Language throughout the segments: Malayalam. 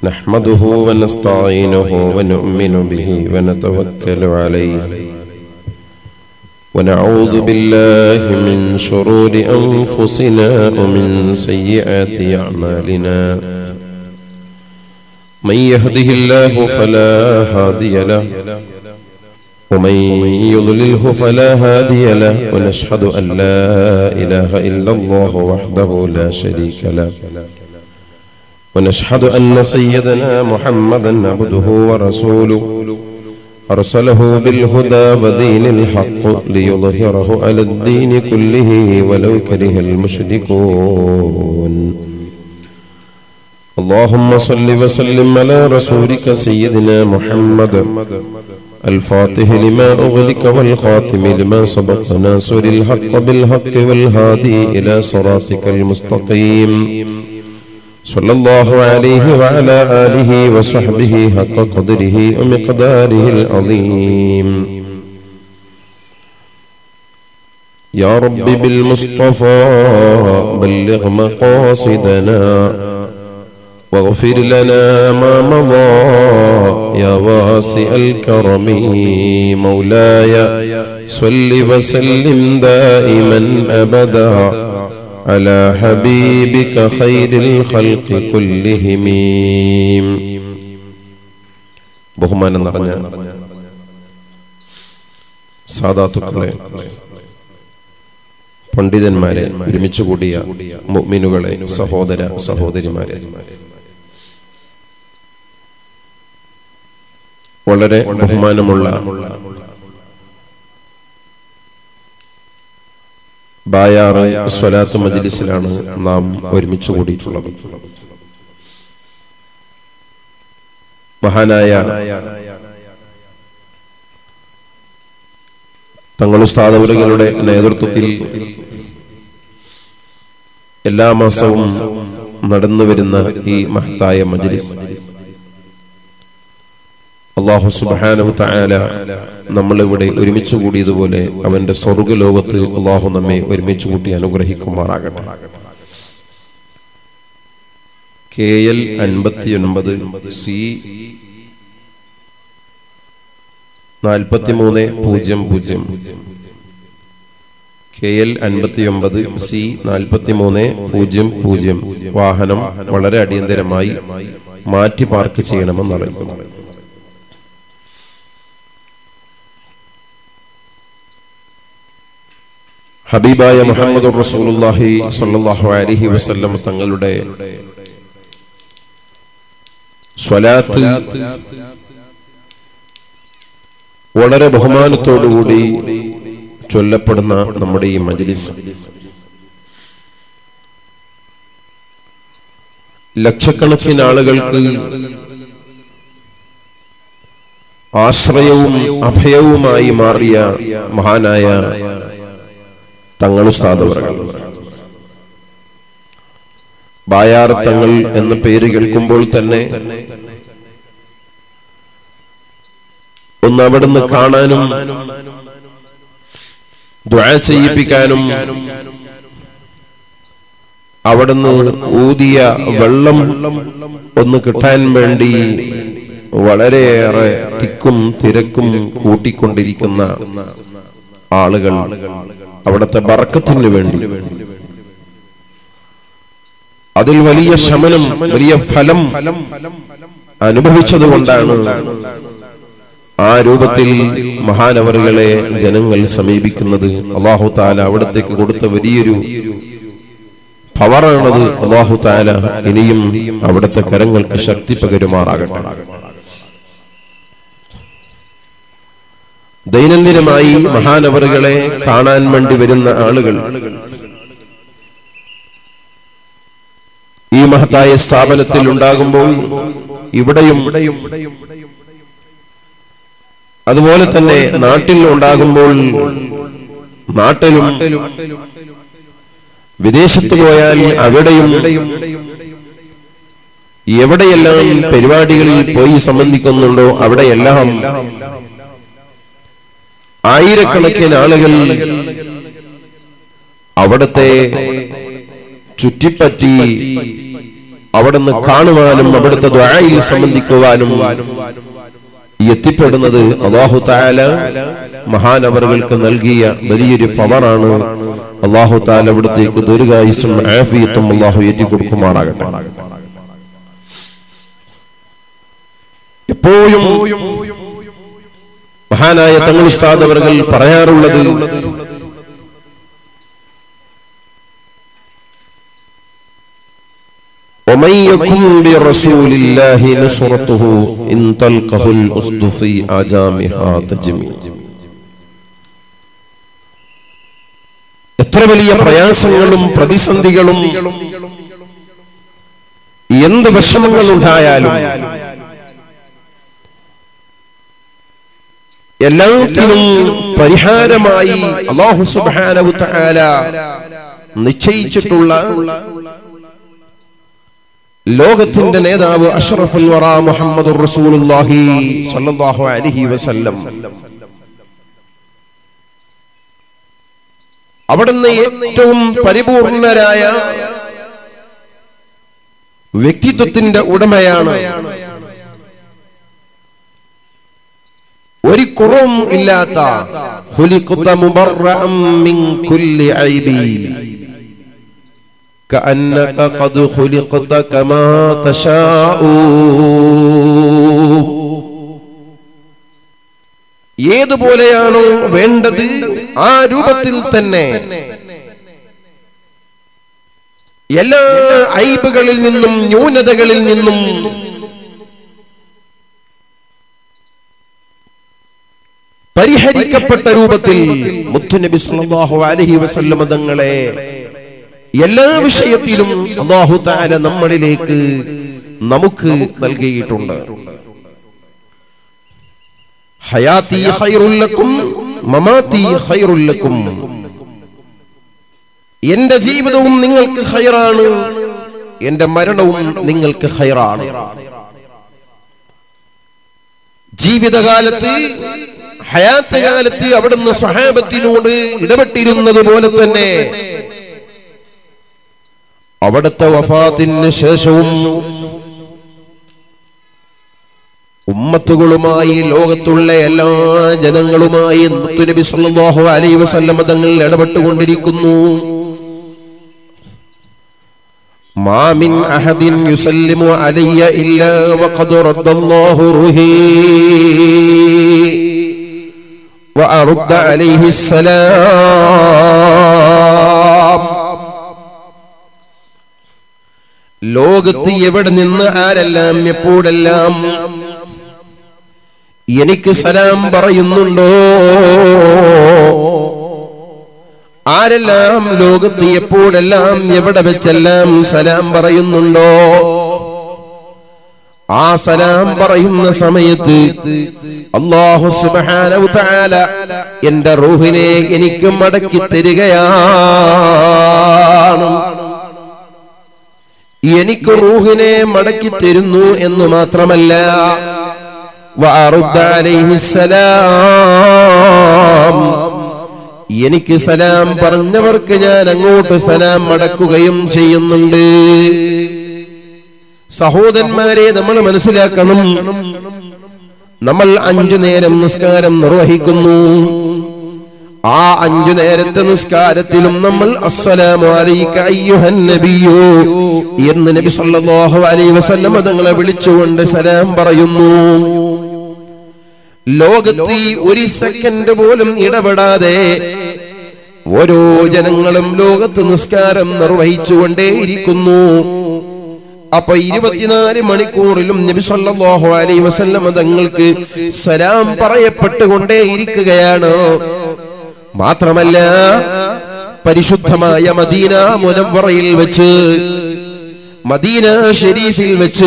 نحمده ونستعينه ونؤمن به ونتوكل عليه ونعوذ بالله من شرور أنفسنا ومن سيئات أعمالنا من يهده الله فلا هادي له ومن يضلله فلا هادي له ونشهد أن لا إله إلا الله وحده لا شريك له ونشهد أن سيدنا محمدا عبده ورسوله أرسله بالهدى ودين الحق ليظهره على الدين كله ولو كره المشركون اللهم صل وسلم على رسولك سيدنا محمد الفاتح لما أغلق والخاتم لما سبق ناصر الحق بالحق والهادي إلى صراطك المستقيم صلى الله عليه وعلى آله وصحبه حق قدره ومقداره العظيم يا رب بالمصطفى بلغ مقاصدنا واغفر لنا ما مضى يا واسع الكرم مولاي صل وسلم دائما أبدا على حبيبك خير الخلق كلهم ബഹുമാനം നിറഞ്ഞ സാധാത്തുക്കളെ പണ്ഡിതന്മാരെ ഒരുമിച്ച് കൂടിയ മുഅ്മിനുകളെ സഹോദര സഹോദരിമാരെ വളരെ ബഹുമാനമുള്ള ബായാറ് സ്വലാത്ത് മജ്ലിസിലാണ് നാം ഒരുമിച്ച് കൂടിയിട്ടുള്ളത് മഹാനായ തങ്ങളുസ്താദവരുകളുടെ നേതൃത്വത്തിൽ എല്ലാ മാസവും നടന്നു വരുന്ന ഈ മഹത്തായ മജ്ലിസ് അള്ളാഹു സുബാനു തായാല നമ്മൾ ഇവിടെ ഒരുമിച്ച് കൂടിയതുപോലെ അവന്റെ സ്വർഗലോകത്ത് അള്ളാഹു നമ്മെ ഒരുമിച്ച് കൂട്ടി അനുഗ്രഹിക്കുമാറാകട്ടെ കെ എൽ അൻപത്തി ഒൻപത് സി നാൽപ്പത്തി മൂന്ന് പൂജ്യം പൂജ്യം കെ എൽ അൻപത്തി ഒമ്പത് സി നാൽപ്പത്തി മൂന്ന് പൂജ്യം പൂജ്യം വാഹനം വളരെ അടിയന്തരമായി മാറ്റി പാർക്ക് ചെയ്യണമെന്ന് അറിയിക്കുന്നു ഹബീബായ മുഹമ്മദ് റസൂലുള്ളാഹി സ്വല്ലല്ലാഹു അലൈഹി വസല്ലം തങ്ങളുടെ സ്വലാത്ത് വളരെ ബഹുമാനത്തോടുകൂടി ചൊല്ലപ്പെടുന്ന നമ്മുടെ ഈ മജ്ലിസ് ലക്ഷക്കണക്കിന് ആളുകൾക്ക് ആശ്രയവും അഭയവുമായി മാറിയ മഹാനായ തങ്ങളുസ്താദവറകൾ ബായാർ തങ്ങൾ എന്ന പേര് കേൾക്കുമ്പോൾ തന്നെ ഒന്ന് അവിടുന്ന് കാണാനും ദ്വാ ചെയ്യിപ്പിക്കാനും അവിടുന്ന് ഊതിയ വെള്ളം ഒന്ന് കിട്ടാൻ വേണ്ടി വളരെയേറെ തിക്കും തിരക്കും കൂട്ടിക്കൊണ്ടിരിക്കുന്ന ആളുകൾ അവിടുത്തെ ബറക്കത്തിന് വേണ്ടി അതിൽ വലിയ ശമനം വലിയ ഫലം അനുഭവിച്ചത് കൊണ്ടാണ് ആ രൂപത്തിൽ മഹാനവറുകളെ ജനങ്ങൾ സമീപിക്കുന്നത് അള്ളാഹു താല അവിടത്തേക്ക് കൊടുത്ത വലിയൊരു പവറാണത് അള്ളാഹു താല ഇനിയും അവിടുത്തെ കരങ്ങൾക്ക് ശക്തി പകരുമാറാകട്ടെ ദൈനംദിനമായി മഹാനവറുകളെ കാണാൻ വേണ്ടി വരുന്ന ആളുകൾ ഈ മഹത്തായ സ്ഥാപനത്തിൽ ഉണ്ടാകുമ്പോൾ ഇവിടെയും അതുപോലെ തന്നെ നാട്ടിൽ ഉണ്ടാകുമ്പോൾ നാട്ടിലും വിദേശത്ത് പോയാൽ അവിടെയും എവിടെയെല്ലാം പരിപാടികളിൽ പോയി സംബന്ധിക്കുന്നുണ്ടോ അവിടെയെല്ലാം ആയിരക്കണക്കിന് ആളുകൾ അവിടത്തെ ചുറ്റിപ്പറ്റി അവിടുന്ന് കാണുവാനും അവിടുത്തെ ദ്വായിൽ സംബന്ധിക്കുവാനും എത്തിപ്പെടുന്നത് അള്ളാഹു താല മഹാനവറുകൾക്ക് നൽകിയ വലിയൊരു പവറാണ് അള്ളാഹു താല അവിടത്തേക്ക് ദീർഘായുസും ആഫിയത്തും അള്ളാഹു ഏറ്റിക്കൊടുക്കുമാറാകട്ടെ എപ്പോഴും മഹാനായ തങ്ങൾ ഉസ്താദ് അവർ പറയാറുള്ളത് ومن يكن برسول الله نصرته إن تلقه الأسد في آجامها تجمي എത്ര വലിയ പ്രയാസങ്ങളും പ്രതിസന്ധികളും എന്ത് വിഷമങ്ങൾ ഉണ്ടായാലും എല്ലാത്തിനും പരിഹാരമായി അള്ളാഹു സുബ്ഹാനഹു തആല നിശ്ചയിച്ചിട്ടുള്ള ലോകത്തിന്റെ നേതാവ് അഷ്റഫുൽ വറ മുഹമ്മദ് റസൂലുള്ളാഹി സ്വല്ലല്ലാഹു അലൈഹി വസല്ലം അവിടുന്ന് ഏറ്റവും പരിപൂർണരായ വ്യക്തിത്വത്തിന്റെ ഉടമയാണ് ഒരു കുറവും ഇല്ലാത്ത ഖുലിഖത മുബറഅം മിൻ കുല്ലി ഐബി كأنك قد خلقت كما تشاء ഏതുപോലെയാണോ വേണ്ടത് ആ രൂപത്തിൽ തന്നെ എല്ലാ ഐബുകളിൽ നിന്നും ന്യൂനതകളിൽ നിന്നും പരിഹരിക്കപ്പെട്ട രൂപത്തിൽ മുത്തുനബി സല്ലല്ലാഹു അലൈഹി വസല്ലം തങ്ങളെ എല്ലാ വിഷയത്തിലും അള്ളാഹു താല നമ്മളിലേക്ക് നമുക്ക് നൽകിയിട്ടുണ്ട് ഹയാത്തി ഖൈറുല്ലക്കും മമാത്തി ഖൈറുല്ലക്കും എന്റെ ജീവിതവും നിങ്ങൾക്ക് ഹൈറാണ് എന്റെ മരണവും നിങ്ങൾക്ക് ഹൈറാണ് ജീവിതകാലത്ത് ഹയാത്ത് കാലത്ത് അവിടുന്ന് സഹാബത്തിനോട് ഇടപെട്ടിരുന്നത് പോലെ തന്നെ അവിടുത്തെ വഫാത്തിന് ശേഷവും ഉമ്മത്തുകളുമായി ലോകത്തുള്ള എല്ലാ ജനങ്ങളുമായി മുത്തുനബി സല്ലല്ലാഹു അലൈഹി വസല്ലം തങ്ങൾ ഇടപെട്ടുകൊണ്ടിരിക്കുന്നു ما من أحد يسلم علي إلا وقد رد الله روحي وأرد عليه السلام ലോകത്ത് എവിടെ നിന്ന് ആരെല്ലാം എപ്പോഴെല്ലാം എനിക്ക് സലാം പറയുന്നുണ്ടോ ആരെല്ലാം ലോകത്ത് എപ്പോഴെല്ലാം എവിടെ വെച്ചെല്ലാം സലാം പറയുന്നുണ്ടോ ആ സലാം പറയുന്ന സമയത്ത് അള്ളാഹു സുബ്ഹാനഹു തആല എന്റെ റൂഹിനെ എനിക്ക് മടക്കി തരികയാണ് എനിക്ക് റൂഹിനെ മടക്കി തരുന്നു എന്ന് മാത്രമല്ല വഅറുദ്ദ അലൈഹിസ്സലാം എനിക്ക് സലാം പറഞ്ഞവർക്ക് ഞാൻ അങ്ങോട്ട് സലാം മടക്കുകയും ചെയ്യുന്നുണ്ട് സഹോദരന്മാരെ നമ്മൾ മനസ്സിലാക്കണം നമ്മൾ അഞ്ചു നേരം നിസ്കാരം നിർവഹിക്കുന്നു ആ അഞ്ചു നേരത്തെ നിസ്കാരത്തിലും നമ്മൾ അസ്സലാമു അലൈക അയ്യുഹൻ നബിയോ എന്ന് നബി സല്ലല്ലാഹു അലൈഹി വസല്ലം തങ്ങളെ വിളിച്ചുകൊണ്ട് സലാം പറയുന്നു ലോകത്ത് ഈ ഒരു സെക്കൻഡ് പോലും ഇടപെടാതെ ഓരോ ജനങ്ങളും ലോകത്ത് നിസ്കാരം നിർവഹിച്ചുകൊണ്ടേയിരിക്കുന്നു അപ്പൊ ഇരുപത്തിനാല് മണിക്കൂറിലും നബി സല്ലല്ലാഹു അലൈഹി വസല്ലം തങ്ങൾക്ക് സലാം പറയപ്പെട്ടുകൊണ്ടേ ഇരിക്കുകയാണ് മാത്രമല്ല പരിശുദ്ധമായ മദീന മുനവറയിൽ വെച്ച് മദീന ഷെരീഫിൽ വെച്ച്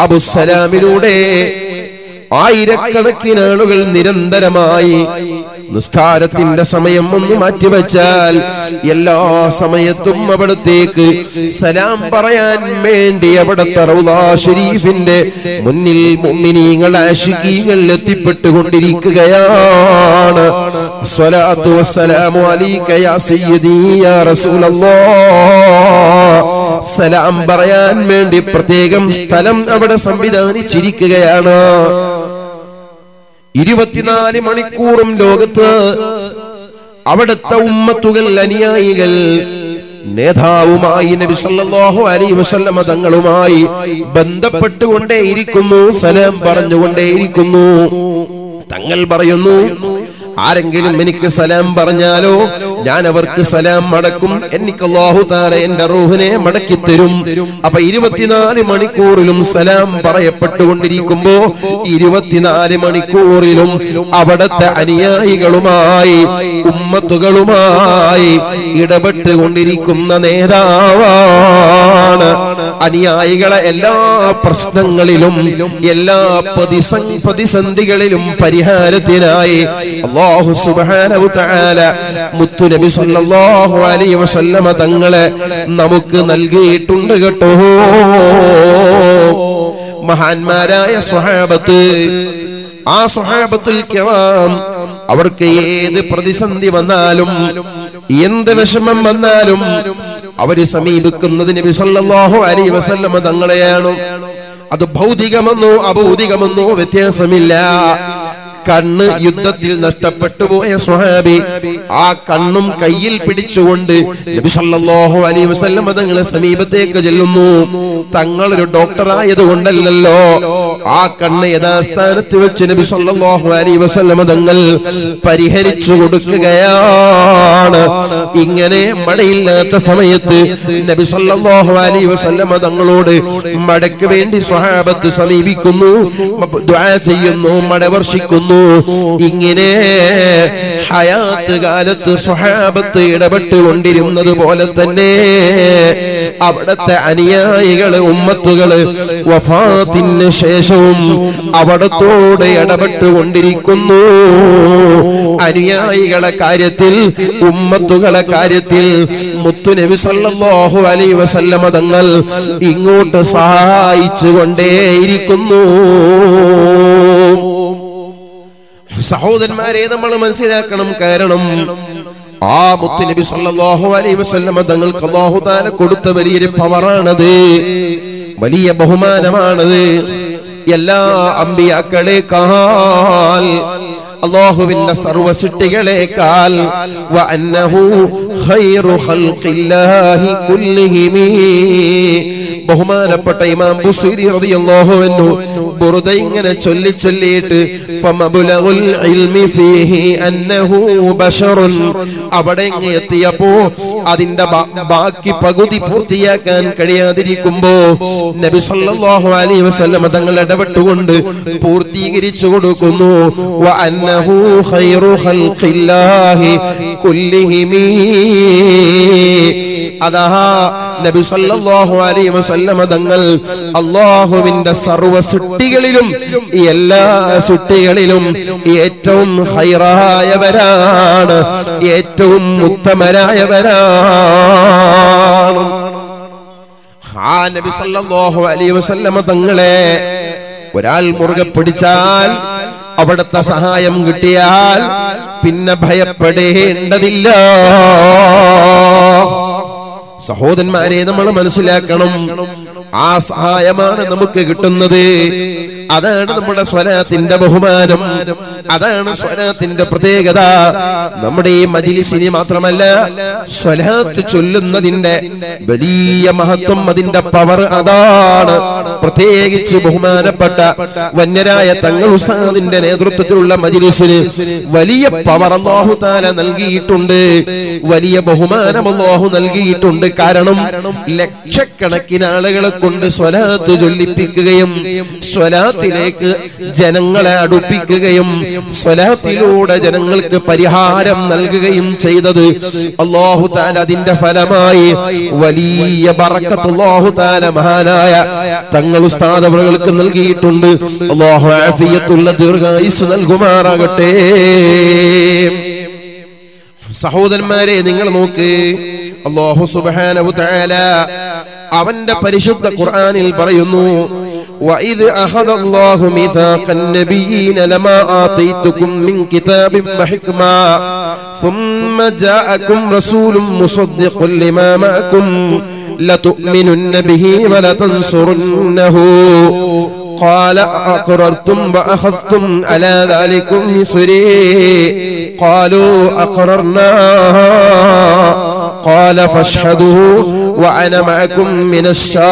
ബാബുസലാമിലൂടെ ആയിരക്കണക്കിന് ആളുകൾ നിരന്തരമായി നിസ്കാരത്തിന്റെ സമയം ഒന്ന് മാറ്റിവെച്ചാൽ എല്ലാ സമയത്തും അവിടത്തേക്ക് സലാം പറയാൻ വേണ്ടി അവിടുത്തെ റൗലാ ഷരീഫിന്റെ മുന്നിൽ മുമ്മിനീങ്ങൾ ആശികീങ്ങൾ എത്തിപ്പെട്ടുകൊണ്ടിരിക്കുകയാണ് സ്വലാത്തു വസ്സലാമു അലൈക യാ സയ്യിദി യാ റസൂലല്ലാഹ് സലാം പറയാൻ വേണ്ടി പ്രത്യേകം സ്ഥലം അവിടെ സംവിധാനിച്ചിരിക്കുകയാണ് ഇരുപത്തിനാല് മണിക്കൂറും ലോകത്ത് അവിടുത്തെ ഉമ്മത്തുകൾ അനുയായികൾ നേതാവുമായി നബി സല്ലല്ലാഹു അലൈഹി വസല്ലമ തങ്ങളുമായി ബന്ധപ്പെട്ടുകൊണ്ടേയിരിക്കുന്നു സലാം പറഞ്ഞുകൊണ്ടേയിരിക്കുന്നു തങ്ങൾ പറയുന്നു ആരെങ്കിലും എനിക്ക് സലാം പറഞ്ഞാലോ ഞാൻ അവർക്ക് സലാം മടക്കും എനിക്ക് അല്ലാഹു താല എന്റെ റൂഹിനെ മടക്കി തരും അപ്പൊ ഇരുപത്തിനാല് മണിക്കൂറിലും സലാം പറയപ്പെട്ടുകൊണ്ടിരിക്കുമ്പോ ഇരുപത്തിനാല് മണിക്കൂറിലും അവിടത്തെ അനുയായികളുമായി ഉമ്മത്തുകളുമായി ഇടപെട്ടുകൊണ്ടിരിക്കുന്ന നേതാവാണ് അനുയായികളെ എല്ലാ പ്രശ്നങ്ങളിലും എല്ലാ പ്രതിസ- പ്രതിസന്ധികളിലും പരിഹാരത്തിനായി അള്ളാഹു സുബ്ഹാനഹു തആല മുത്തു നബി സല്ലല്ലാഹു അലൈഹി വസല്ലമ തങ്ങളെ നമുക്ക് നൽകിയിട്ടുണ്ട് കേട്ടോ മഹാന്മാരായ സ്വഹാബത്ത് ആ സ്വഹാബത്തുൽ കിറാം അവർക്ക് ഏത് പ്രതിസന്ധി വന്നാലും എന്ത് വിഷമം വന്നാലും അവര് സമീപിക്കുന്നത് നബി സല്ലല്ലാഹു അലൈഹി വസല്ലമ തങ്ങളെയാണ് അത് ഭൗതികമെന്നോ അഭൗതികമെന്നോ വ്യത്യാസമില്ല കണ്ണ് യുദ്ധത്തിൽ നഷ്ടപ്പെട്ടു പോയ സ്വഹാബി ആ കണ്ണും കയ്യിൽ പിടിച്ചുകൊണ്ട് നബി സല്ലല്ലാഹു അലൈഹി വസല്ലം തങ്ങളെ സമീപത്തേക്ക് ചെല്ലുന്നു തങ്ങളൊരു ഡോക്ടറായത് കൊണ്ടല്ലല്ലോ ആ കണ്ണ് യഥാസ്ഥാനത്ത് വെച്ച് നബി സല്ലല്ലാഹു അലൈഹി വസല്ലം തങ്ങൾ പരിഹരിച്ചു കൊടുക്കുകയാണ് ഇങ്ങനെ മഴയില്ലാത്ത സമയത്ത് നബി സല്ലല്ലാഹു അലൈഹി വസല്ലം തങ്ങളോട് മടക്ക് വേണ്ടി സ്വഹാബത്ത് സമീപിക്കുന്നു ദുആ ചെയ്യുന്നു മഴ വർഷിക്കുന്നു ഇങ്ങനെ ഹയാത്ത് കാലത്ത് സ്വഹാബത്ത് ഇടപെട്ടുകൊണ്ടിരുന്നത് പോലെ തന്നെ അവിടത്തെ അനുയായികള് ഉമ്മത്തുകള് വഫാത്തിന് ശേഷവും അവിടത്തോട് ഇടപെട്ടുകൊണ്ടിരിക്കുന്നു അനുയായികളെ കാര്യത്തിൽ ഉമ്മത്തുകളെ കാര്യത്തിൽ മുത്തുനബി സല്ലല്ലാഹു അലൈഹി വസല്ലമ തങ്ങൾ ഇങ്ങോട്ട് സഹായിച്ചു കൊണ്ടേയിരിക്കുന്നു സഹോദരന്മാരെ നമ്മൾ മനസ്സിലാക്കണം കാരണം ആ മുത്തുനബി സല്ലല്ലാഹു അലൈഹി വസല്ലമ തങ്ങൾക്ക് അല്ലാഹു തആല കൊടുത്ത വലിയൊരു പവറാണത് വലിയ ബഹുമാനമാണത് എല്ലാ അമ്പിയാക്കളെക്കാൾ അള്ളാഹുവിന്റെ സർവ സൃഷ്ടികളെക്കാൾ വഅന്നഹു ഖൈറു ഖൽഖില്ലാഹി കുല്ലിഹിമീ ബഹുമാനപ്പെട്ട ഇമാം ബുസൈരി റളിയല്ലാഹു അൻഹു ബുറുദ ഇങ്ങനെ ചൊല്ലി ചൊല്ലിയിട്ട് ഫമബുലഗുൽ ഇൽമി ഫീഹി അന്നഹു ബശറുൻ അവിടെ ഇങ്ങ് എത്തിയപ്പോ അതിന്റെ ബാ- ബാക്കി പകുതി പൂർത്തിയാക്കാൻ കഴിയാതിരിക്കുമ്പോ നബി സല്ലല്ലാഹു അലൈഹി വസല്ലം തങ്ങൾ ഇടപെട്ടുകൊണ്ട് പൂർത്തീകരിച്ചു കൊടുക്കുന്നു വഅന്നഹു ഖൈറു ഖൽഖില്ലാഹി കുല്ലിഹിമീ അതാ നബി സല്ലല്ലാഹു അലൈഹി വസല്ലമ തങ്ങൾ അള്ളാഹുവിന്റെ സർവ സൃഷ്ടികളിലും എല്ലാ സൃഷ്ടികളിലും ഏറ്റവും ഹൈറായവരാണ് ഏറ്റവും ഉത്തമരായവരാണ് ആ നബി സല്ലല്ലാഹു അലൈഹി വസല്ലമ തങ്ങളെ ഒരാൾ മുറുകെ പിടിച്ചാൽ അവിടുത്തെ സഹായം കിട്ടിയാൽ പിന്നെ ഭയപ്പെടേണ്ടതില്ല സഹോദരന്മാരെ നമ്മൾ മനസ്സിലാക്കണം ആ സഹായമാണ് നമുക്ക് കിട്ടുന്നത് അതാണ് നമ്മുടെ സ്വരാത്തിന്റെ ബഹുമാനം അതാണ് സ്വരാത്തിന്റെ പ്രത്യേകത നമ്മുടെ ഈ മജിലിസിനി മാത്രമല്ല സ്വലാത്ത് ചൊല്ലുന്നതിന്റെ വലിയ മഹത്വം അതിന്റെ പവർ അതാണ് പ്രത്യേകിച്ച് ബഹുമാനപ്പെട്ട വന്യരായ തങ്ങൾ ഉസ്താദിന്റെ നേതൃത്വത്തിലുള്ള മജിലിസിന് വലിയ പവർ അള്ളാഹു താല നൽകിയിട്ടുണ്ട് വലിയ ബഹുമാനം അള്ളാഹു നൽകിയിട്ടുണ്ട് കാരണം ലക്ഷക്കണക്കിന് ആളുകളെ കൊണ്ട് സ്വലാത്ത് ചൊല്ലിപ്പിക്കുകയും സ്വലാത്തിലേക്ക് ജനങ്ങളെ അടുപ്പിക്കുകയും സ്വലാത്തിലൂടെ ജനങ്ങൾക്ക് പരിഹാരം നൽകുകയും ചെയ്തത് അള്ളാഹു താല അതിന്റെ ഫലമായി വലിയ ബറക്കത്ത് അള്ളാഹു താല മഹാനായ തങ്ങൾ ഉസ്താദ് അവർക്ക് നൽകിയിട്ടുണ്ട് അള്ളാഹു ആഫിയത്തുള്ള ദീർഘായുസ് നൽകുമാറാകട്ടെ സഹോദരന്മാരെ നിങ്ങൾ നോക്ക് അള്ളാഹു സുബ്ഹാനഹു തആല അവന്റെ പരിശുദ്ധ ഖുർആനിൽ പറയുന്നു وإذ أخذ الله ميثاق النبيين لما آتيتكم من كتاب وحكمة ثم جاءكم رسول مصدق لما معكم لتؤمنن به ولتنصرنه قال أقررتم وأخذتم على ذلكم مصري قالوا أقررنا قال فاشهدوا وأنا معكم من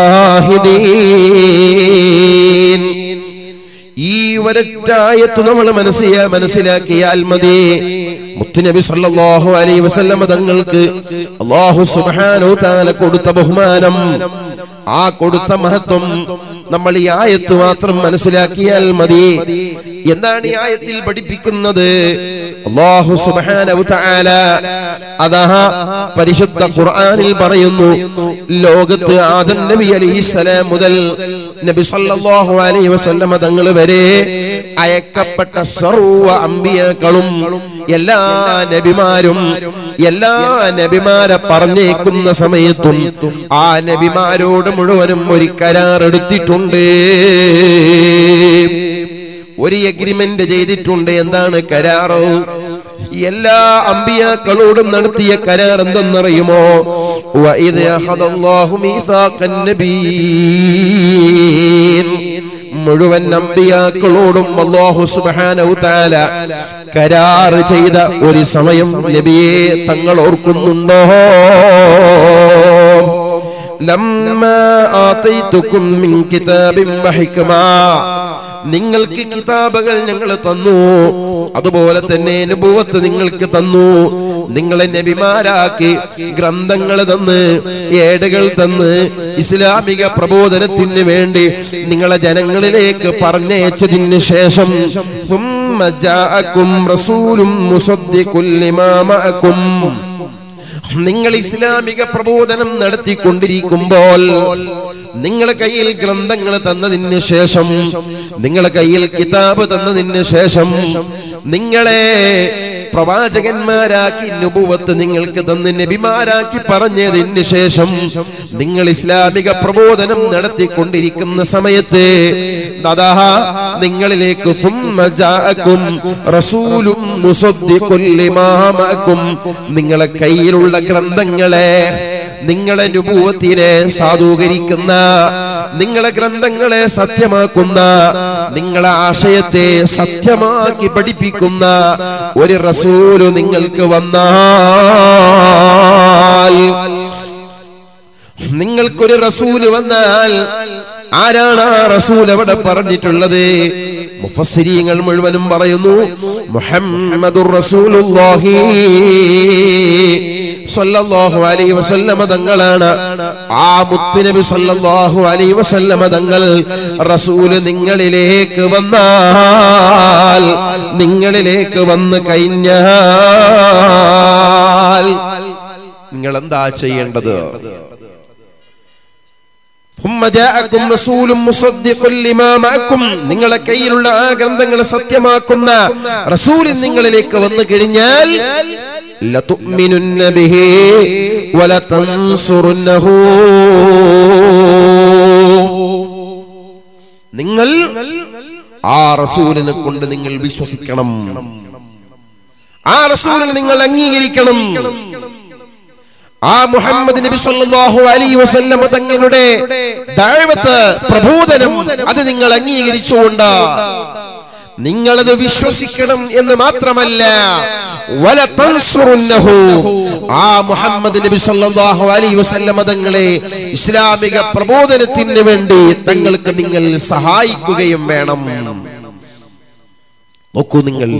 الشاهدين ഈ ഒരൊറ്റായത്ത് നമ്മൾ മനസ്സിയ മനസ്സിലാക്കിയാൽ മതി മുത്തുനബി സല്ലല്ലാഹു അലൈഹി വസല്ലമ തങ്ങൾക്ക് അല്ലാഹു സുബ്ഹാനഹു തആല കൊടുത്ത ബഹുമാനം ആ കൊടുത്ത മഹത്വം നമ്മൾ ഈ ആയത്ത് മാത്രം മനസ്സിലാക്കിയാൽ മതി എന്താണ് ഈ ആയത്തിൽ പഠിപ്പിക്കുന്നത് അല്ലാഹു സുബ്ഹാനഹു തആല അതാ പരിശുദ്ധ ഖുർആനിൽ പറയുന്നു ലോകത്ത് ആദം നബി അലൈഹിസ്സലാം മുതൽ നബി സല്ലല്ലാഹു അലൈഹി വസല്ലമ തങ്ങൾ വരെ അയക്കപ്പെട്ട സർവ അമ്പിയാക്കളും എല്ലാ നബിമാരും എല്ലാ നബിമാരെ പറഞ്ഞേക്കുന്ന സമയത്തും ആ നബിമാരോട് മുഴുവനും ഒരു കരാർ എടുത്തിട്ടുണ്ട് ഒരു എഗ്രിമെന്റ് ചെയ്തിട്ടുണ്ട് എന്താണ് കരാറോ എല്ലാ അമ്പിയാക്കളോടും നടത്തിയ കരാർ എന്തെന്നറിയുമോ وَإِذْ أَخَذَ اللَّهُ مِيثَاقَ النَّبِيِّينَ മുഴുവൻ അമ്പിയാക്കളോടും അല്ലാഹു സുബ്ഹാനഹു തആല കരാർ ചെയ്ത ഒരു സമയം നബിയെ തങ്ങൾ ഓർക്കുന്നുണ്ടോ ലമ്മാ ആതൈതുക്കും മിൻ കിതാബിൻ വഹിക്മ നിങ്ങൾക്ക് കിതാബുകൾ ഞങ്ങൾ തന്നു അതുപോലെ തന്നെ അനുഭവത്ത് നിങ്ങൾക്ക് തന്നു നിങ്ങളെ നബിമാരാക്കി ഗ്രന്ഥങ്ങൾ തന്ന് ഏടുകൾ തന്ന് ഇസ്ലാമിക പ്രബോധനത്തിന് വേണ്ടി നിങ്ങളെ ജനങ്ങളിലേക്ക് പറഞ്ഞയച്ചതിന് ശേഷം ثم جاءكم رسول مصدق لما معكم നിങ്ങൾ ഇസ്ലാമിക പ്രബോധനം നടത്തിക്കൊണ്ടിരിക്കുമ്പോൾ നിങ്ങളെ കയ്യിൽ ഗ്രന്ഥങ്ങൾ തന്നതിന് ശേഷം നിങ്ങളെ കയ്യിൽ കിതാബ് തന്നതിന് ശേഷം നിങ്ങളെ പ്രവാചകന്മാരാക്കി നുപുവത്ത് നിങ്ങൾക്ക് തന്ന് നബിമാരാക്കി പറഞ്ഞതിന് ശേഷം നിങ്ങൾ ഇസ്ലാമിക പ്രബോധനം നടത്തിക്കൊണ്ടിരിക്കുന്ന സമയത്ത് അതാ നിങ്ങളിലേക്ക് ثم جاءكم رسول مصدق لما معكم നിങ്ങളെ കയ്യിലുള്ള ഗ്രന്ഥങ്ങളെ നിങ്ങളെ നുപൂവത്തിനെ സാധൂകരിക്കുന്ന നിങ്ങളെ ഗ്രന്ഥങ്ങളെ സത്യമാക്കുന്ന നിങ്ങളെ ആശയത്തെ സത്യമാക്കി പഠിപ്പിക്കുന്ന ഒരു റസൂല് നിങ്ങൾക്ക് വന്നാൽ നിങ്ങൾക്കൊരു റസൂല് വന്നാൽ ആരാണ് ആ റസൂൽ അവിടെ പറഞ്ഞിട്ടുള്ളത് മുഫസ്സിരീങ്ങൾ മുഴുവനും പറയുന്നു മുഹമ്മദുർ റസൂലുള്ളാഹി സല്ലല്ലാഹു അലൈഹി വസല്ലമ തങ്ങളാണ് ആ മുത്തുനബി സല്ലല്ലാഹു അലൈഹി വസല്ലമ തങ്ങൾ റസൂല് നിങ്ങളിലേക്ക് വന്നാൽ നിങ്ങളിലേക്ക് വന്ന് കഴിഞ്ഞാൽ നിങ്ങൾ എന്താ ചെയ്യേണ്ടത് ثم جاءكم رسول مصدق لما معكم നിങ്ങളെ കയ്യിലുള്ള ആ ഗ്രന്ഥങ്ങളെ സത്യമാക്കുന്ന റസൂൽ നിങ്ങളിലേക്ക് വന്നു കഴിഞ്ഞാൽ لتؤمنن به ولتنصرنه നിങ്ങൾ ആ റസൂലിനെ കൊണ്ട് നിങ്ങൾ വിശ്വസിക്കണം ആ റസൂലിനെ നിങ്ങൾ അംഗീകരിക്കണം ആ മുഹമ്മദ് നബി സല്ലല്ലാഹു അലൈഹി വസല്ലമ തങ്ങളുടെ ദഅവത്ത് പ്രബോധനം അത് നിങ്ങൾ അംഗീകരിച്ചുകൊണ്ട് നിങ്ങളത് വിശ്വസിക്കണം എന്ന് മാത്രമല്ല വല തൻസുറുന്നഹു ആ മുഹമ്മദ് നബി സല്ലല്ലാഹു അലൈഹി വസല്ലമ തങ്ങളെ ഇസ്ലാമിക പ്രബോധനത്തിന് വേണ്ടി തങ്ങൾക്ക് നിങ്ങൾ സഹായിക്കുകയും വേണം നോക്കൂ നിങ്ങൾ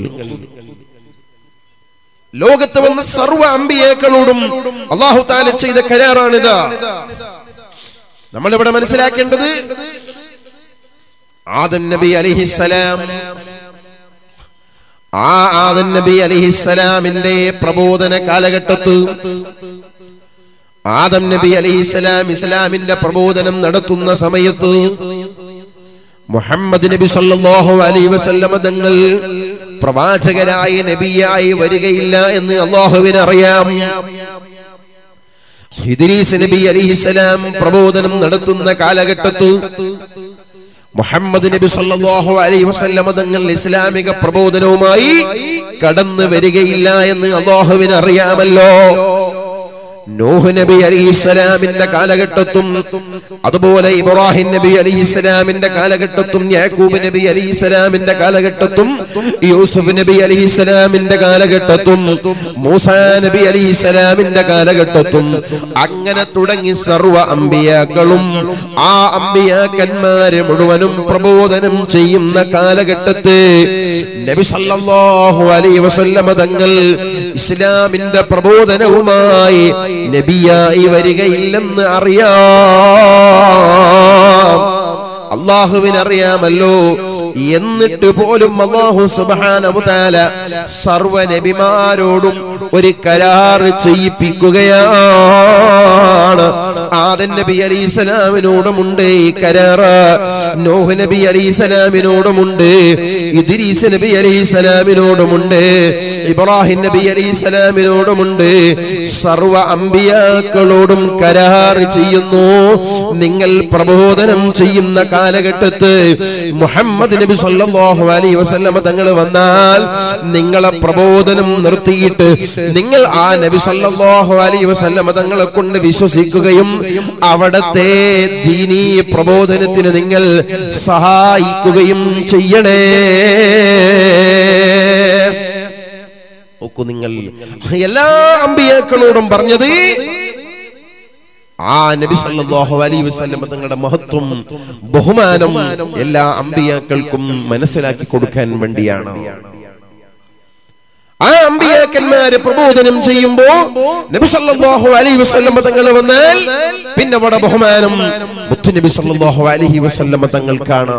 ലോകത്ത് വന്ന സർവ്വ അമ്പിയേക്കളോടും അള്ളാഹു താല ചെയ്ത കരാറാണിത് നമ്മളിവിടെ മനസ്സിലാക്കേണ്ടത് ആദം നബി അലിഹിസലാം ആ ആദൻ നബി അലിഹിസ്സലാമിന്റെ പ്രബോധന കാലഘട്ടത്ത് ആദം നബി അലിഹിസ്സലാം ഇസ്ലാമിന്റെ പ്രബോധനം നടത്തുന്ന സമയത്ത് മുഹമ്മദ് നബി സല്ലല്ലാഹു അലൈഹി വസല്ലമ തങ്ങൾ പ്രവാചകരായി നബിയായി വരികയില്ല എന്ന് അള്ളാഹുവിന് അറിയാം ഇദ്രീസ് നബി അലിഹിസ്സലാം പ്രബോധനം നടത്തുന്ന കാലഘട്ടത്ത് മുഹമ്മദ് നബി സല്ലല്ലാഹു അലൈഹി വസല്ലമ തങ്ങൾ ഇസ്ലാമിക പ്രബോധനവുമായി കടന്നു വരികയില്ല എന്ന് അള്ളാഹുവിന് അറിയാമല്ലോ നൂഹ് നബി അലിഹിസ്സലാമിന്റെ കാലഘട്ടത്തും അതുപോലെ ഇബ്രാഹിം നബി അലിഹിസ്സലാമിന്റെ കാലഘട്ടത്തും യാക്കൂബ് നബി അലിഹിസ്സലാമിന്റെ കാലഘട്ടത്തും യൂസുഫ് നബി അലിഹിസ്സലാമിന്റെ കാലഘട്ടത്തും മൂസ നബി അലിഹിസ്സലാമിന്റെ കാലഘട്ടത്തും അങ്ങനെ തുടങ്ങി സർവ അമ്പിയാക്കളും ആ അമ്പിയാക്കന്മാര് മുഴുവനും പ്രബോധനം ചെയ്യുന്ന കാലഘട്ടത്തെ നബി സല്ലല്ലാഹു അലൈഹി വസല്ലമ തങ്ങൾ ഇസ്ലാമിന്റെ പ്രബോധനവുമായി നബിയായി വരികയില്ലെന്ന് അറിയാം അള്ളാഹുവിനറിയാമല്ലോ എന്നിട്ട് പോലും അള്ളാഹു സുബ്ഹാനഹു തആല സർവ നബിമാരോടും ഒരു കരാർ ചെയ്യിപ്പിക്കുകയാണ് ആദൻ നബി അലൈഹിസ്സലാമിനോടുമുണ്ട് ഈ കരാറ് നോഹ് നബി അലൈഹിസ്സലാമിനോടുമുണ്ട് ഇദ്രീസ് നബി അലൈഹിസ്സലാമിനോടുമുണ്ട് ഇബ്രാഹിം നബി അലൈഹിസ്സലാമിനോടുമുണ്ട് സർവ അമ്പിയാക്കളോടും കരാർ ചെയ്യുന്നു നിങ്ങൾ പ്രബോധനം ചെയ്യുന്ന കാലഘട്ടത്ത് മുഹമ്മദ് നബി സല്ലല്ലാഹു അലൈഹി വസല്ലമ തങ്ങൾ വന്നാൽ നിങ്ങളെ പ്രബോധനം നിർത്തിയിട്ട് നിങ്ങൾ ആ നബി സല്ലല്ലാഹു അലൈഹി വസല്ലമ തങ്ങളെ കൊണ്ട് വിശ്വസിക്കുകയും അവിടത്തെ ദീനീ പ്രബോധനത്തിന് നിങ്ങൾ സഹായിക്കുകയും ചെയ്യണേ നോക്കൂ നിങ്ങൾ എല്ലാ അമ്പിയാക്കളോടും പറഞ്ഞത് ആ നബി സല്ലല്ലാഹു അലൈഹി വസല്ലം തങ്ങളുടെ മഹത്വം ബഹുമാനം എല്ലാ അമ്പിയാക്കൾക്കും മനസ്സിലാക്കി കൊടുക്കാൻ വേണ്ടിയാണ് ആ അമ്പിയാക്കന്മാര് പ്രബോധനം ചെയ്യുമ്പോ നബി സല്ലല്ലാഹു അലൈഹി വസല്ലം തങ്ങൾ വന്നാൽ പിന്നെ അവിടെ ബഹുമാനം മുത്തു നബി സല്ലല്ലാഹു അലൈഹി വസല്ലം തങ്ങൾക്കാണ്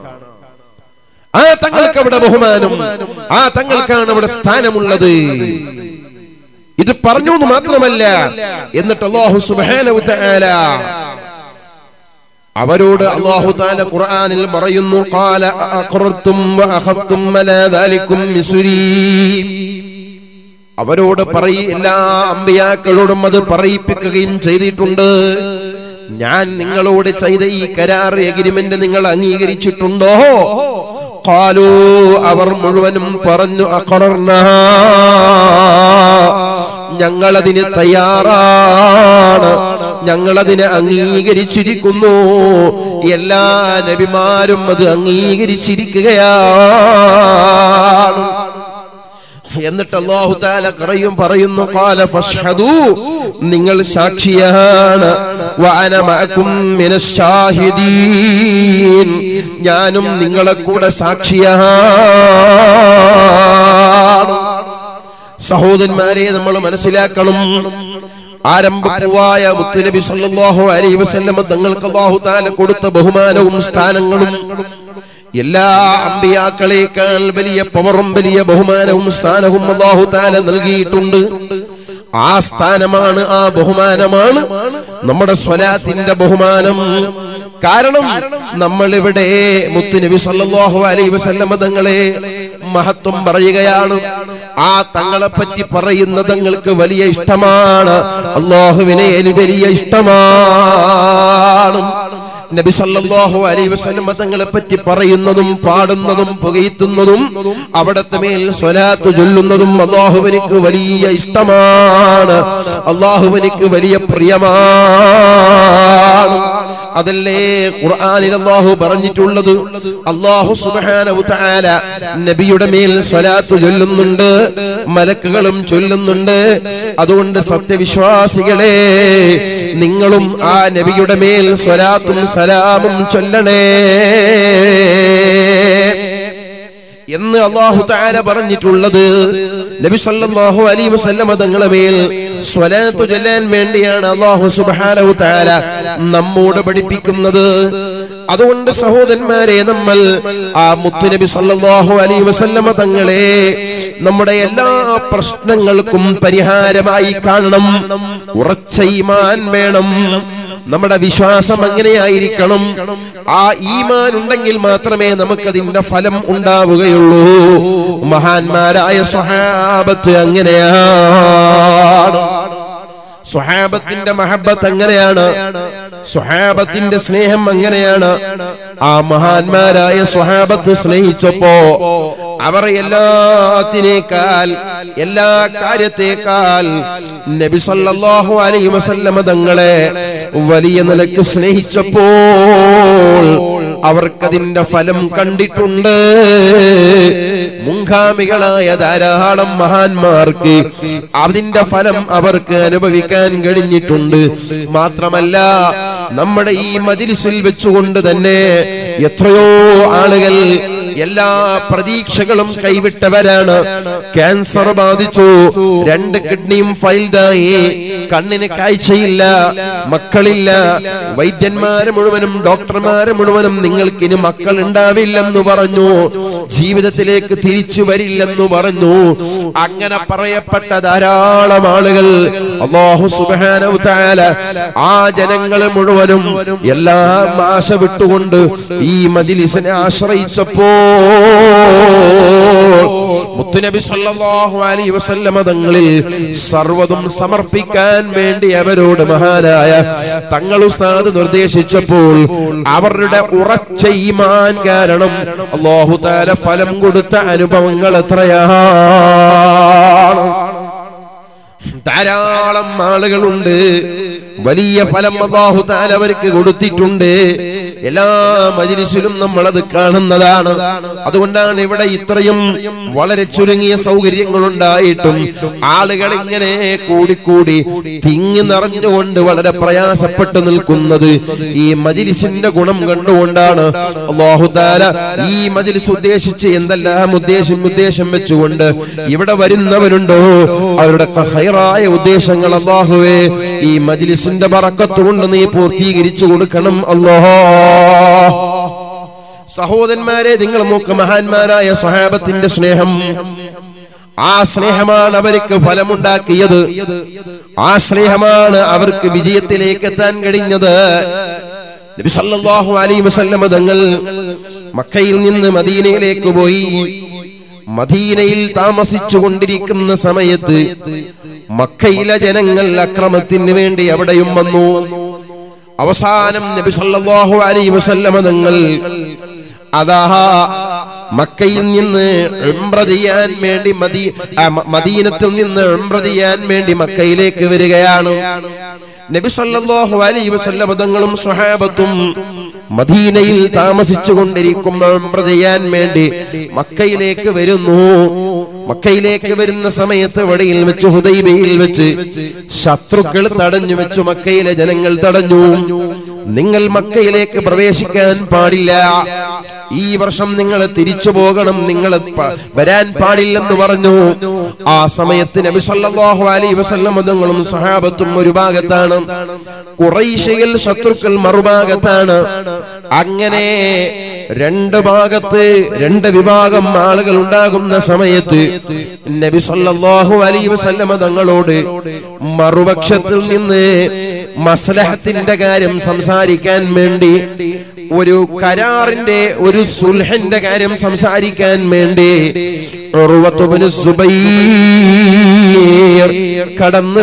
ആ തങ്ങൾക്ക് അവിടെ ബഹുമാനം ആ തങ്ങൾക്കാണ് അവിടെ സ്ഥാനമുള്ളത് ഇത് പറഞ്ഞു എന്ന് മാത്രമല്ല എന്നിട്ട് അള്ളാഹു സുബ്ഹാനഹു തആല അവരോട് അള്ളാഹു താല ഖുർആനിൽ പറയുന്നു ഖാല അഖറർതും വഅഖദ്തും അലാ ദാലികും മിസ്രി അവരോട് പറയി എല്ലാ അമ്പിയാക്കളോടും അത് പറയിപ്പിക്കുകയും ചെയ്തിട്ടുണ്ട് ഞാൻ നിങ്ങളോട് ചെയ്ത ഈ കരാർ എഗ്രിമെന്റ് നിങ്ങൾ അംഗീകരിച്ചിട്ടുണ്ടോ ഖാലു അവർ മുഴുവനും പറഞ്ഞു അഖറർന ഞങ്ങളതിന് തയ്യാറാണ് ഞങ്ങളതിനെ അംഗീകരിച്ചിരിക്കുന്നു എല്ലാ നബിമാരും അത് അംഗീകരിച്ചിരിക്കുകയാണ് എന്നിട്ട് അള്ളാഹു താല കറയും പറയുന്നു കാല ഫഷ്ഹദു നിങ്ങൾ സാക്ഷിയാണ് വഅന മഅകും മിനശ് ശാഹിദീൻ ഞാനും നിങ്ങളെ കൂടെ സാക്ഷിയാണ് സഹോദരന്മാരെ നമ്മൾ മനസ്സിലാക്കണം ആരംഭമായ മുത്തുനബി സല്ലല്ലാഹു അലൈഹി വസല്ലമ തങ്ങൾക്ക് അല്ലാഹു തആല കൊടുത്ത ബഹുമാനവും സ്ഥാനങ്ങളും എല്ലാ അമ്പിയാക്കളേക്കാൾ വലിയ പവറും വലിയ ബഹുമാനവും സ്ഥാനവും അല്ലാഹു തആല നൽകിയിട്ടുണ്ട് ആ സ്ഥാനമാണ് ആ ബഹുമാനമാണ് നമ്മുടെ സ്വലാത്തിന്റെ ബഹുമാനം കാരണം നമ്മൾ ഇവിടെ മുത്തുനബി സല്ലല്ലാഹു അലൈഹി വസല്ലമ തങ്ങളെ മഹത്വം പറയുകയാണ് ആ തങ്ങളെ പറ്റി പറയുന്ന തങ്ങൾക്ക് വലിയ ഇഷ്ടമാണ് അള്ളാഹുവിനെ വലിയ ഇഷ്ടമാണ് നബി സല്ലല്ലാഹു അലൈഹി വസല്ലം തങ്ങളെ പറ്റി പറയുന്നതും പാടുന്നതും പുകയത്തുന്നതും അവിടത്തെ മേൽ സ്വലാത്ത് ചൊല്ലുന്നതും അള്ളാഹുവിനിക്ക് വലിയ ഇഷ്ടമാണ് അള്ളാഹുവിനിക്ക് വലിയ പ്രിയമാണ് അതല്ലേ ഖുർആനിൽ അല്ലാഹു പറഞ്ഞിട്ടുള്ളത് അല്ലാഹു സുബ്ഹാനഹു തആല നബിയുടെ മേൽ സ്വലാത്ത് ചൊല്ലുന്നുണ്ട് മലക്കുകളും ചൊല്ലുന്നുണ്ട് അതുകൊണ്ട് സത്യവിശ്വാസികളെ നിങ്ങളും ആ നബിയുടെ മേൽ സ്വലാത്തും സലാമും ചൊല്ലണേ എന്ന് അള്ളാഹു താര പറഞ്ഞിട്ടുള്ളത് നബി സല്ലല്ലാഹു അലൈഹി വസല്ലമ തങ്ങളെ മേൽ സ്വലാത്തു ചൊല്ലാൻ വേണ്ടിയാണ് അള്ളാഹു സുബ്ഹാനഹു തആല നമ്മോട് പഠിപ്പിക്കുന്നത് അതുകൊണ്ട് സഹോദരന്മാരെ നമ്മൾ ആ മുത്തുനബി സല്ലല്ലാഹു അലൈഹി വസല്ലമ തങ്ങളെ നമ്മുടെ എല്ലാ പ്രശ്നങ്ങൾക്കും പരിഹാരമായി കാണണം ഉറച്ച ഈമാൻ വേണം നമ്മുടെ വിശ്വാസം അങ്ങനെയായിരിക്കണം ആ ഈമാൻ ഉണ്ടെങ്കിൽ മാത്രമേ നമുക്കതിന്റെ ഫലം ഉണ്ടാവുകയുള്ളൂ മഹാന്മാരായ സ്വഹാബത്ത് അങ്ങനെയാണ് സ്വഹാബത്തിന്റെ മഹബത്ത് അങ്ങനെയാണ് സ്വഹാബത്തിന്റെ സ്നേഹം അങ്ങനെയാണ് ആ മഹാന്മാരായ സ്വഹാബത്ത് സ്നേഹിച്ചപ്പോ അവർ എല്ലാത്തിനേക്കാൾ എല്ലാ കാര്യത്തേക്കാൾ നബി സല്ലല്ലാഹു അലൈഹി വസല്ലമ തങ്ങളെ വലിയ നിലക്ക് സ്നേഹിച്ചപ്പോൾ അവർക്കതിന്റെ ഫലം കണ്ടിട്ടുണ്ട് മുൻഗാമികളായ ധാരാളം മഹാന്മാർക്ക് അതിന്റെ ഫലം അവർക്ക് അനുഭവിക്കാൻ കഴിഞ്ഞിട്ടുണ്ട് മാത്രമല്ല നമ്മുടെ ഈ മജിലിസിൽ വെച്ചുകൊണ്ട് തന്നെ എത്രയോ ആളുകൾ എല്ലാ പ്രതീക്ഷകളും കൈവിട്ടവരാണ് ക്യാൻസർ ബാധിച്ചു രണ്ട് കിഡ്നിയും ഫൈൽഡായി കണ്ണിന് കാഴ്ചയില്ല മക്കളില്ല വൈദ്യന്മാര് മുഴുവനും ഡോക്ടർമാര് മുഴുവനും നിങ്ങൾക്ക് ഇനി മക്കൾ ഉണ്ടാവില്ലെന്ന് പറഞ്ഞു ജീവിതത്തിലേക്ക് തിരിച്ചു വരില്ലെന്ന് പറഞ്ഞു അങ്ങനെ പറയപ്പെട്ട ധാരാളം ആളുകൾ അള്ളാഹു സുബ്ഹാനഹു തആല ആ ജനങ്ങൾ മുഴുവനും എല്ലാം ആശ വിട്ടുകൊണ്ട് ഈ മജിലിസിനെ ആശ്രയിച്ചപ്പോ മുത്തുനബി സല്ലല്ലാഹു അലൈഹി വസല്ലമ തങ്ങളിൽ സർവ്വതും സമർപ്പിക്കാൻ വേണ്ടി അവരോട് മഹാനായ തങ്ങൾ ഉസ്താദ് നിർദ്ദേശിച്ചപ്പോൾ അവരുടെ ഉറച്ച ഈമാൻ കാരണം അല്ലാഹു തആല ഫലം കൊടുത്ത അനുഭവങ്ങൾ എത്രയാണ് ധാരാളം ആളുകളുണ്ട് വലിയ ഫലം അള്ളാഹു താൻ അവർക്ക് കൊടുത്തിട്ടുണ്ട് എല്ലാ മജിലിസിലും നമ്മൾ അത് കാണുന്നതാണ് അതുകൊണ്ടാണ് ഇവിടെ ഇത്രയും വളരെ ചുരുങ്ങിയ സൗകര്യങ്ങൾ ഉണ്ടായിട്ടും ആളുകൾ ഇങ്ങനെ കൂടിക്കൂടി തിങ്ങി നിറഞ്ഞുകൊണ്ട് വളരെ പ്രയാസപ്പെട്ടു നിൽക്കുന്നത് ഈ മജിലിസിന്റെ ഗുണം കണ്ടുകൊണ്ടാണ് അള്ളാഹു താല ഈ മജിലിസ് ഉദ്ദേശിച്ച് എന്തെല്ലാം ഉദ്ദേശം ഉദ്ദേശം വെച്ചുകൊണ്ട് ഇവിടെ വരുന്നവരുണ്ടോ അവരുടെ ഹൈറായ ഉദ്ദേശങ്ങൾ അള്ളാഹുവേ ഈ മജിലിസിന്റെ ബറക്കത്ത് കൊണ്ട് നീ പൂർത്തീകരിച്ചു കൊടുക്കണം അല്ലാഹ് സഹോദരന്മാരെ നിങ്ങൾ നോക്ക് മഹാന്മാരായ സ്വഹാബത്തിന്റെ സ്നേഹം ആ സ്നേഹമാണ് അവർക്ക് ഫലമുണ്ടാക്കിയത് ആ സ്നേഹമാണ് അവർക്ക് വിജയത്തിലേക്ക് എത്താൻ കഴിഞ്ഞത് നബി സല്ലല്ലാഹു അലൈഹി വസല്ലമ തങ്ങൾ മക്കയിൽ നിന്ന് മദീനയിലേക്ക് പോയി മദീനയിൽ താമസിച്ചു കൊണ്ടിരിക്കുന്ന സമയത്ത് മക്കയിലെ ജനങ്ങൾ അക്രമത്തിന് വേണ്ടി അവിടെയും വന്നു അവസാനം നബി സല്ലല്ലാഹു അലൈഹി വസല്ലമ തങ്ങൾ അതാ മക്കയിൽ നിന്ന് ഉംറ ചെയ്യാൻ വേണ്ടി മദീ ആ, മ- മദീനത്തിൽ നിന്ന് ഉംറ ചെയ്യാൻ വേണ്ടി മക്കയിലേക്ക് വരികയാണ് നബി സല്ലല്ലാഹു അലൈഹി വസല്ലമ തങ്ങളും സ്വഹാബത്തും മദീനയിൽ താമസിച്ചു കൊണ്ടിരിക്കുമ്പോൾ ഉംറ ചെയ്യാൻ വേണ്ടി മക്കയിലേക്ക് വരുന്നു മക്കയിലേക്ക് വരുന്ന സമയത്ത് വഴിയിൽ വെച്ച് ഹുദൈബയിൽ വെച്ച് ശത്രുക്കൾ തടഞ്ഞു വെച്ചു മക്കയിലെ ജനങ്ങൾ തടഞ്ഞു നിങ്ങൾ മക്കയിലേക്ക് പ്രവേശിക്കാൻ പാടില്ല ഈ വർഷം നിങ്ങൾ തിരിച്ചു പോകണം നിങ്ങൾ പ- വരാൻ പാടില്ലെന്ന് പറഞ്ഞു ആ സമയത്ത് നബി സല്ലല്ലാഹു അലൈഹി വസല്ലം തങ്ങളും സഹാബത്തും ഒരു ഭാഗത്താണ് കുറൈശയിൽ ശത്രുക്കൾ മറുഭാഗത്താണ് അങ്ങനെ രണ്ട് ഭാഗത്ത് രണ്ട് വിഭാഗം ആളുകൾ ഉണ്ടാകുന്ന സമയത്ത് നബി സല്ലല്ലാഹു അലൈഹി വസല്ലമ തങ്ങളോട് മറുപക്ഷത്തിൽ നിന്ന് മസ്ലഹത്തിന്റെ കാര്യം സംസാരിക്കാൻ വേണ്ടി ഒരു കരാറിന്റെ ഒരു സുൽഹന്റെ കാര്യം സംസാരിക്കാൻ വേണ്ടി ഉർവത്ത് ഇബ്നു സുബൈർ കടന്നു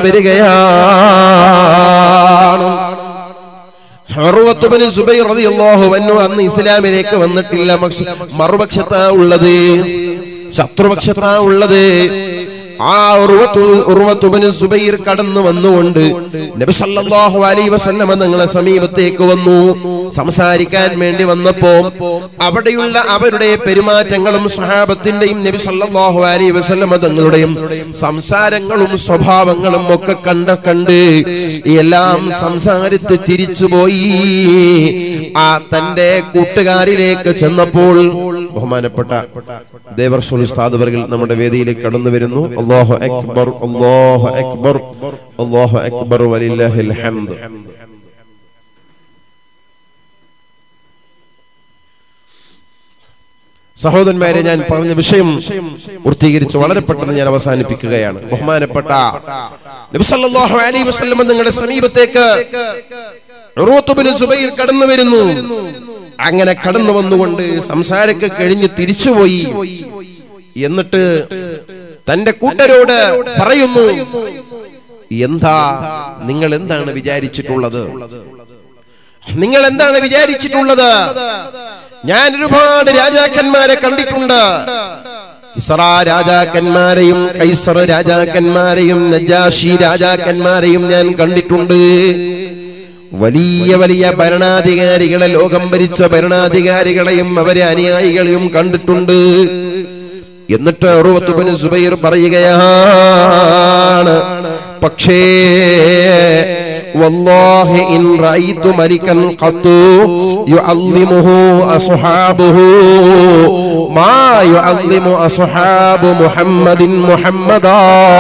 വരികയാണ് ഉർവത്ത് ഇബ്നു സുബൈർ റളിയല്ലാഹു അൻഹു അന്ന് ഇസ്ലാമിലേക്ക് വന്നിട്ടില്ല പക്ഷെ മറുപക്ഷത്താ ഉള്ളത് ശത്രുപക്ഷത്താ ഉള്ളത് ആ ഉർവത്ത് ഉർവത്ത് ഇബ്നു സുബൈർ കടന്നു വന്നുകൊണ്ട് നബി സല്ലല്ലാഹു അലൈഹി വസല്ലമ തങ്ങളെ സമീപത്തേക്ക് വന്നു സംസാരിക്കാൻ വേണ്ടി വന്നപ്പോ അവിടെയുള്ള അവരുടെ പെരുമാറ്റങ്ങളും സ്വഹാബത്തിന്റെയും നബി സല്ലല്ലാഹു അലൈഹി വസല്ലമ തങ്ങളുടെയും സംസാരങ്ങളും സ്വഭാവങ്ങളും ഒക്കെ കണ്ട കണ്ട് എല്ലാം സംസാരിച്ച് തിരിച്ചുപോയി ആ തന്റെ കൂട്ടുകാരിലേക്ക് ചെന്നപ്പോൾ ബഹുമാനപ്പെട്ട ദേവർഷോൾ സ്ഥാപകർ നമ്മുടെ വേദിയിലേക്ക് കടന്നു വരുന്നു അല്ലാഹു അക്ബർ അല്ലാഹു അക്ബർ അല്ലാഹു അക്ബർ വലില്ലാഹിൽ ഹംദ് സഹോദരന്മാരെ ഞാൻ പറഞ്ഞ വിഷയം പൂർത്തീകരിച്ച് വളരെ പെട്ടെന്ന് ഞാൻ അവസാനിപ്പിക്കുകയാണ് ബഹുമാനപ്പെട്ട നബി സല്ലല്ലാഹു അലൈഹി വസല്ലം നിങ്ങളുടെ സമീപത്തേക്ക് ഉർവത്ത് ബിൻ സുബൈർ കടന്നു വരുന്നു അങ്ങനെ കടന്നു വന്നുകൊണ്ട് സംസാരമൊക്കെ കഴിഞ്ഞ് തിരിച്ചുപോയി എന്നിട്ട് തന്റെ കൂട്ടരോട് പറയുന്നു എന്താ നിങ്ങൾ എന്താണ് വിചാരിച്ചിട്ടുള്ളത് നിങ്ങൾ എന്താണ് വിചാരിച്ചിട്ടുള്ളത് ഞാൻ ഒരുപാട് രാജാക്കന്മാരെ കണ്ടിട്ടുണ്ട് ഇസ്ര രാജാക്കന്മാരെയും കൈസർ രാജാക്കന്മാരെയും നജാഷി രാജാക്കന്മാരെയും ഞാൻ കണ്ടിട്ടുണ്ട് വലിയ വലിയ ഭരണാധികാരികളെ ലോകം ഭരിച്ച ഭരണാധികാരികളെയും അവരെ അനുയായികളെയും കണ്ടിട്ടുണ്ട് എന്നിട്ട് ഉറുവത്തുബിന് സുബൈർ പറയുകയാണ് പക്ഷേ والله إن رأيت ملكا قط يعظمه أصحابه ما يعظم أصحاب محمد محمدا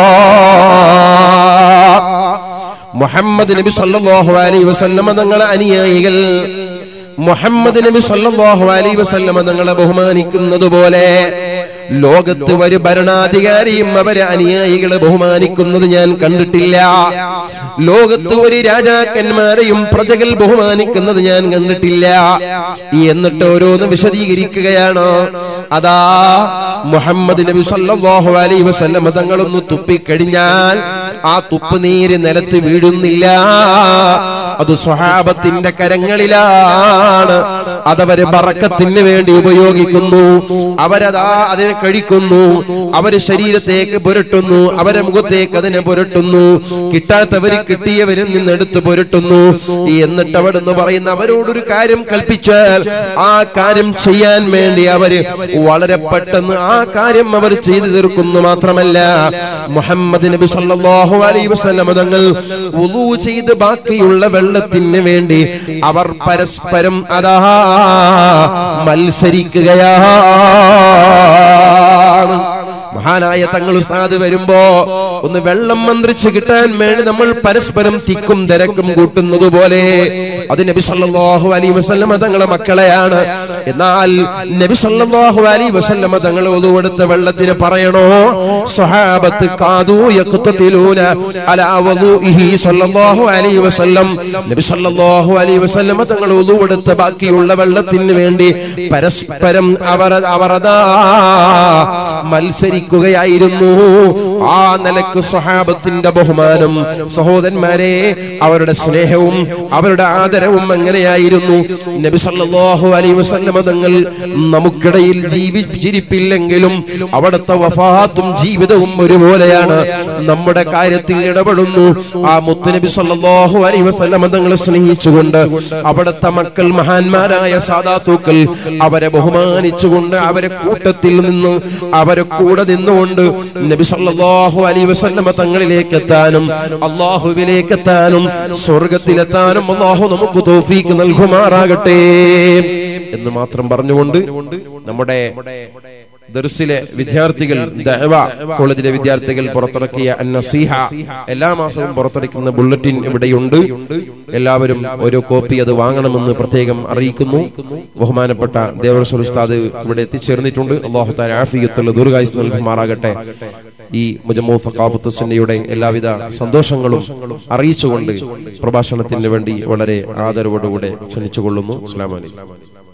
മുഹമ്മദ് നബി സല്ലല്ലാഹു അലൈഹി വസല്ലമ തങ്ങളെ അനുയായികൾ മുഹമ്മദ് നബി സല്ലല്ലാഹു അലൈഹി വസല്ലമ തങ്ങളെ ബഹുമാനിക്കുന്നത് പോലെ ലോകത്ത് ഒരു ഭരണാധികാരിയും അവരെ അനുയായികളെ ബഹുമാനിക്കുന്നത് ഞാൻ കണ്ടിട്ടില്ല ലോകത്ത് ഒരു രാജാക്കന്മാരെയും പ്രജകൾ ബഹുമാനിക്കുന്നത് ഞാൻ കണ്ടിട്ടില്ല എന്നിട്ട് ഓരോന്ന് വിശദീകരിക്കുകയാണ് അതാ മുഹമ്മദ് നബി സല്ലല്ലാഹു അലൈഹി വസല്ലമ തങ്ങളൊന്ന് തുപ്പിക്കഴിഞ്ഞാൽ ആ തുപ്പ് നീര് നിലത്ത് വീഴുന്നില്ല അത് സ്വഹാബത്തിന്റെ കരങ്ങളിലാണ് അതവര് ബറക്കത്തിന് വേണ്ടി ഉപയോഗിക്കുന്നു അവരതാ അതിനെ കഴിക്കുന്നു അവര് ശരീരത്തേക്ക് പുരട്ടുന്നു അവരെ മുഖത്തേക്ക് അതിനെ പുരട്ടുന്നു കിട്ടാത്തവര് കിട്ടിയവരിൽ നിന്ന് എടുത്ത് പുരട്ടുന്നു എന്നിട്ട് അവിടുന്ന് പറയുന്ന അവരോടൊരു കാര്യം കൽപ്പിച്ചാൽ ആ കാര്യം ചെയ്യാൻ വേണ്ടി അവര് വളരെ പെട്ടെന്ന് ആ കാര്യം അവർ ചെയ്തു തീർക്കുന്നു മാത്രമല്ല മുഹമ്മദ് നബി സല്ലല്ലാഹു അലൈഹി വസല്ലം തങ്ങൾ വുളൂ ചെയ്ത് ബാക്കിയുള്ള വെള്ളത്തിന് വേണ്ടി അവർ പരസ്പരം അതാ മത്സരിക്കുകയാണ് മഹാനായ തങ്ങൾ ഉസ്താദ് വരുമ്പോ ഒന്ന് വെള്ളം മന്ത്രിച്ച് കിട്ടാൻ വേണ്ടി നമ്മൾ പരസ്പരം തിക്കും തിരക്കും കൂട്ടുന്നത് പോലെ അത് നബി സല്ലല്ലാഹു അലൈഹി വസല്ലമ തങ്ങളെ മക്കളെയാണ് എന്നാൽ നബി സല്ലല്ലാഹു അലൈഹി വസല്ലമ തങ്ങൾ ഒതുവെടുത്ത വെള്ളത്തിന് പറയണോ സ്വഹാബത്ത് കാദു യഖ്തതിലൂന അലാ വദൂഇഹി സല്ലല്ലാഹു അലൈഹി വസല്ലം നബി സല്ലല്ലാഹു അലൈഹി വസല്ലമ തങ്ങൾ ഒതുവെടുത്ത ബാക്കിയുള്ള വെള്ളത്തിന് വേണ്ടി പരസ്പരം അവർ അവരതാ മത്സരിക്കുകയായിരുന്നു ആ നിലക്ക് സ്വഹാബത്തിന്റെ ബഹുമാനം സഹോദരന്മാരെ അവരുടെ സ്നേഹവും അവരുടെ ആദരവും എങ്ങനെയായിരുന്നു നബി സല്ലല്ലാഹു അലൈഹി വസല്ലമ തങ്ങൾ നമുക്കിടയിൽ ജീവിച്ചിരിപ്പില്ലെങ്കിലും അവിടുത്തെ വഫാത്തും ജീവിതവും ഒരുപോലെയാണ് നമ്മുടെ കാര്യത്തിൽ ഇടപെടുന്നു ആ മുത്തുനബി സല്ലല്ലാഹു അലൈഹി വസല്ലമ തങ്ങളെ സ്നേഹിച്ചുകൊണ്ട് അവിടുത്തെ മക്കൾ മഹാന്മാരായ സാദാത്തൂക്കൾ അവരെ ബഹുമാനിച്ചുകൊണ്ട് അവരെ കൂട്ടത്തിൽ നിന്ന് അവരെ കൂടെ നിന്നുകൊണ്ട് നബി സല്ലല്ലാഹു അലൈഹി വസല്ലമ തങ്ങളിലേക്ക് എത്താനും അള്ളാഹുവിലേക്ക് എത്താനും സ്വർഗത്തിലെത്താനും അള്ളാഹു നമുക്ക് തോഫീക്ക് നൽകുമാറാകട്ടെ എന്ന് മാത്രം പറഞ്ഞുകൊണ്ട് നമ്മുടെ ദർസിലെ വിദ്യാർത്ഥികൾ ദഅവ കോളേജിലെ വിദ്യാർത്ഥികൾ പുറത്തിറക്കിയ അന്നസീഹ എല്ലാ മാസവും പുറത്തിറക്കുന്ന ബുള്ളറ്റിൻ ഇവിടെയുണ്ട് എല്ലാവരും ഓരോ കോപ്പി അത് വാങ്ങണമെന്ന് പ്രത്യേകം അറിയിക്കുന്നു ബഹുമാനപ്പെട്ട ദേവസ്വൽ ഉസ്താദ് ഇവിടെ എത്തിച്ചേർന്നിട്ടുണ്ട് അള്ളാഹു താല ആഫിയത്തുള്ള ദീർഘായുസ് നൽകുമാറാകട്ടെ ഈ മുജമോ ഫക്കാഫത്ത് സുന്നയുടെ എല്ലാവിധ സന്തോഷങ്ങളും അറിയിച്ചുകൊണ്ട് പ്രഭാഷണത്തിന് വേണ്ടി വളരെ ആദരവോടുകൂടെ ക്ഷണിച്ചുകൊള്ളുന്നു അസ്സലാമു അലൈക്കും